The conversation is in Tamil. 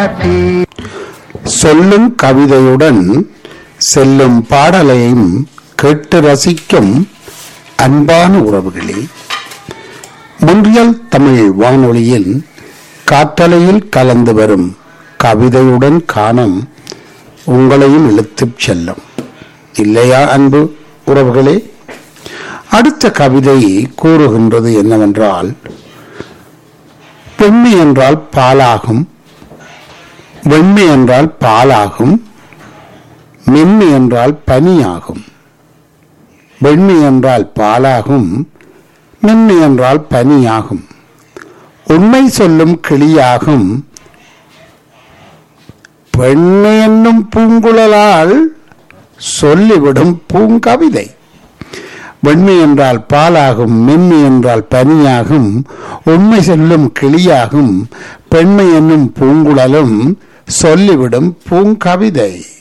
சொல்லும் கவிதையுடன் செல்லும் பாடலையும் கேட்டு ரசிக்கும் அன்பான உறவுகளே முன்றியல் தமிழ் வானொலியில் காற்றலையில் கலந்து வரும் கவிதையுடன் காணும் உங்களையும் இழுத்துச் செல்லும் இல்லையா அன்பு உறவுகளே அடுத்த கவிதை கூறுகின்றது என்னவென்றால் பெண்மை என்றால் பாலாகும் வெண்மை என்றால் பாலாகும் மென்மை என்றால் பனியாகும் வெண்மை என்றால் பாலாகும் மென்மை என்றால் பனியாகும் உண்மை சொல்லும் கிளியாகும் பெண்ணை என்னும் பூங்குழலால் சொல்லிவிடும் பூங்கவிதை வெண்மை என்றால் பாலாகும் மென்மை என்றால் பனியாகும் உண்மை சொல்லும் கிளியாகும் பெண்மை என்னும் பூங்குழலும் சொல்லிவிடும் பூங்கவிதை